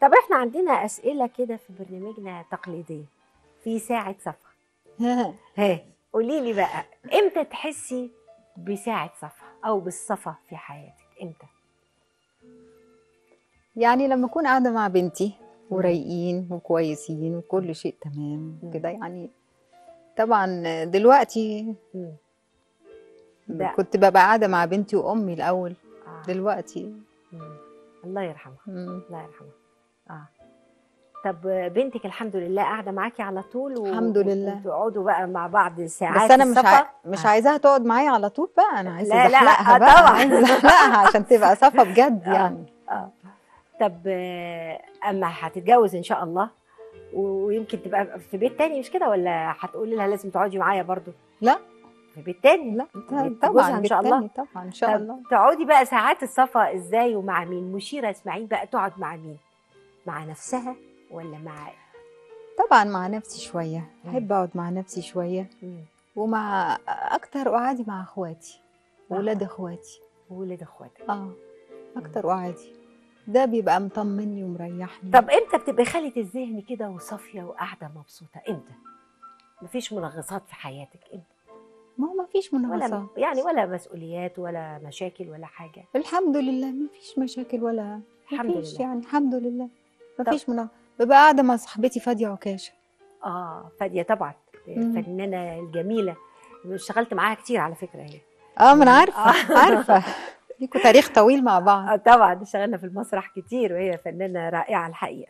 طب احنا عندنا اسئله كده في برنامجنا تقليديه في ساعه صفا ها قولي لي بقى امتى تحسي بساعه صفا او بالصفا في حياتك امتى يعني لما اكون قاعده مع بنتي ورايقين وكويسين وكل شيء تمام مم. كده يعني طبعا دلوقتي مم. ده- كنت ببقى قاعده مع بنتي وامي الاول آه. دلوقتي مم. الله يرحمها مم. الله يرحمها اه طب بنتك الحمد لله قاعده معاكي على طول و... الحمد لله. وتقعدوا بقى مع بعض ساعات بس انا مش الصفا؟ ع... مش آه. عايزاها تقعد معايا على طول بقى انا عايزه لا، لا، ازحلقها آه، بقى طبعاً. عايزه ازحلقها عشان تبقى صفا بجد آه. يعني اه طب آه، اما هتتجوز ان شاء الله و- ويمكن تبقى في بيت تاني مش كده ولا هتقولي لها لازم تقعدي معايا برضو لا في بيت تاني لا بيت طبعا جوزها ان شاء الله بالتاني طبعا ان شاء طب الله تقعدي بقى ساعات الصفا ازاي ومع مين مشيره اسماعيل بقى تقعد مع مين مع نفسها ولا مع طبعا مع نفسي شويه مم. احب اقعد مع نفسي شويه مم. ومع اكتر قعدي مع اخواتي مع ولاد اخواتي ولاد اخواتك اه اكتر قعدي ده بيبقى مطمني ومريحني طب امتى بتبقي خالة الذهن كده وصافيه وقاعده مبسوطه امتى مفيش منغصات في حياتك امتى ما هو ما فيش ولا منغصات يعني ولا مسؤوليات ولا مشاكل ولا حاجه الحمد لله ما فيش مشاكل ولا ما الحمد فيش لله. يعني الحمد لله ما طب- فيش منغصات ببقى قاعده مع صاحبتي فاديه عكاشه اه فاديه طبعا مم. الفنانه الجميله اشتغلت معاها كتير على فكره هي اه ما انا عارفه آه. عارفه ليكوا تاريخ طويل مع بعض اه طبعا اشتغلنا في المسرح كتير وهي فنانه رائعه الحقيقه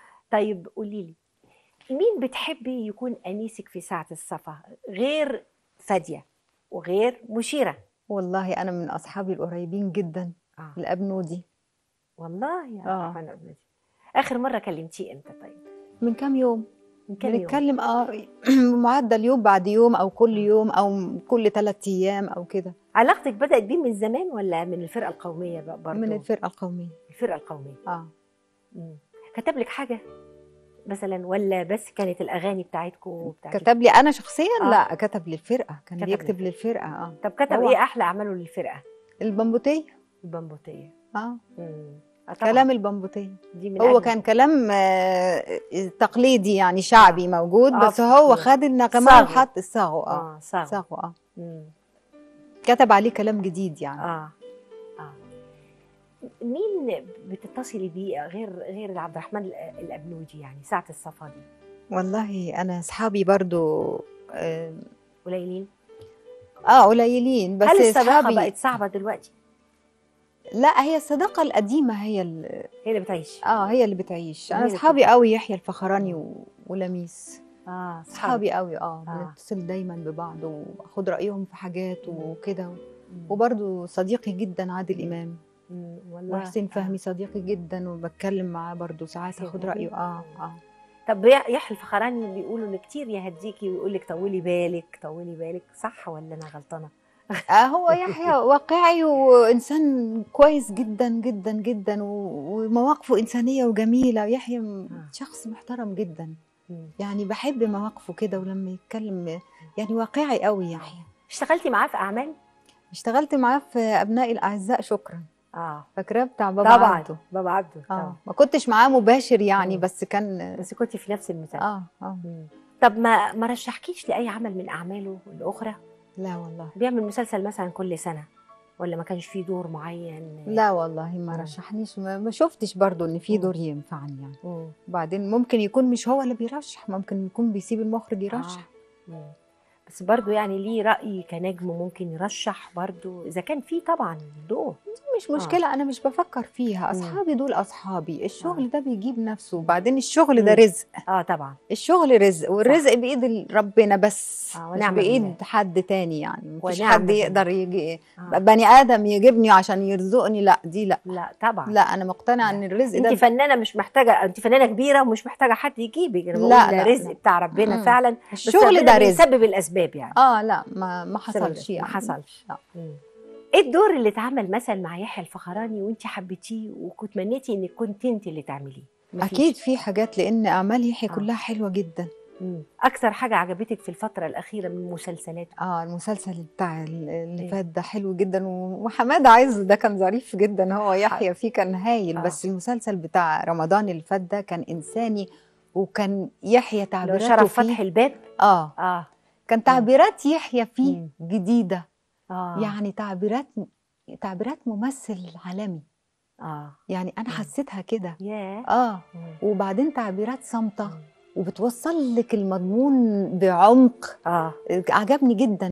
طيب قولي لي مين بتحبي يكون انيسك في ساعه الصفا غير فاديه وغير مشيره والله انا من اصحابي القريبين جدا آه. الابنودي والله يا آه. الرحمن الرحيم اخر مره كلمتيه امتى طيب من كام يوم من كام يوم بنتكلم اه معدل يوم بعد يوم او كل يوم او كل ثلاث ايام او كده علاقتك بدات بيه من زمان ولا من الفرقه القوميه بقى برضه من الفرقه القوميه الفرقه القوميه اه مم. كتب لك حاجه مثلا ولا بس كانت الاغاني بتاعتكم بتاعت كتب لي انا شخصيا آه. لا كتب للفرقه كان كتب بيكتب للفرقه اه طب كتب هو- ايه احلى اعماله للفرقه البمبوتيه البمبوتيه اه مم. آه طبعاً. كلام البمبوتيه دي من هو أجمل. كان كلام آه، تقليدي يعني شعبي موجود آه، بس هو في- خد النغمه صاغه. وحط الصاغه اه اه صعب صاغه اه مم. كتب عليه كلام جديد يعني اه اه مين بتتصلي بيه غير غير عبد الرحمن ال- الابنودي يعني ساعه الصفا دي والله انا اصحابي برضو اه قليلين آه، قليلين بس هل الصداقه أصحابي بقت صعبه دلوقتي لا هي الصداقه القديمه هي ال- هي اللي بتعيش اه هي اللي بتعيش هي انا اللي اصحابي قوي يحيى الفخراني و... ولميس اه اصحابي قوي اه آه. بنتصل دايما ببعض واخد رايهم في حاجات وكده مم. وبرضو صديقي جدا عادل امام مم. والله وحسين آه. فهمي صديقي جدا وبتكلم معاه برضو ساعات حسين اخد فهمي؟ رايه اه اه طب يا- يحيى الفخراني بيقولوا ان كتير يهديكي ويقول لك طولي بالك طولي بالك صح ولا انا غلطانه آه هو يحيى واقعي وانسان كويس جدا جدا جدا و- ومواقفه انسانيه وجميله يحيى م- آه. شخص محترم جدا مم. يعني بحب مواقفه كده ولما يتكلم يعني واقعي قوي يحيى اشتغلتي معاه في اعمال اشتغلت معاه في ابناء الاعزاء شكرا اه فاكراه بتاع بابا طبعا عبده بابا عبده اه طبعا ما كنتش معاه مباشر يعني مم. بس كان بس كنتي في نفس المثال اه اه مم. طب ما ما رشحكيش لاي عمل من اعماله الاخرى لا والله بيعمل مسلسل مثلا كل سنه ولا ما كانش فيه دور معين لا والله ما مم. رشحنيش ما ما شفتش برضو ان في مم. دور ينفعني يعني مم. وبعدين ممكن يكون مش هو اللي بيرشح ممكن يكون بيسيب المخرج يرشح آه. مم. بس برضو يعني ليه رأي كنجم ممكن يرشح برضو إذا كان فيه طبعا دور مش مشكلة أنا مش بفكر فيها مم. أصحابي دول أصحابي الشغل آه. ده بيجيب نفسه وبعدين الشغل ده مم. رزق اه طبعا الشغل رزق والرزق بإيد ال- ربنا بس آه، مش ونعم بإيد بالله. حد تاني يعني مفيش ونعم حد بالله. يقدر يجي آه. بني آدم يجيبني عشان يرزقني لا دي لا لا طبعا لا أنا مقتنعة لا. إن الرزق انت ده فنانه مش محتاجه انت فنانه كبيره ومش محتاجه حد يجيبك انا لا، بقول ده لا، رزق لا. بتاع ربنا مم. فعلا بس الشغل ربنا ده رزق بيسبب الاسباب يعني اه لا ما ما بسبب حصلش يعني ما حصلش لا. مم. ايه الدور اللي اتعمل مثلا مع يحيى الفخراني وانت حبيتيه وكنت تمنيتي انك كنت انت اللي تعمليه مفيش. اكيد في حاجات لان اعمال يحيى آه. كلها حلوه جدا مم. اكتر حاجه عجبتك في الفتره الاخيره من المسلسلات اه المسلسل بتاع ال- اللي إيه؟ فات ده حلو جدا و- وحماد عايز ده كان ظريف جدا هو يحيى فيه كان هايل آه. بس المسلسل بتاع رمضان اللي فات ده كان انساني وكان يحيى لو تعبيراته شرف فيه فتح الباب اه اه كان تعبيرات يحيى فيه مم. جديده اه يعني تعبيرات تعبيرات ممثل عالمي اه يعني انا مم. حسيتها كده ياه اه مم. وبعدين تعبيرات صامته مم. وبتوصل لك المضمون بعمق اه عجبني جدا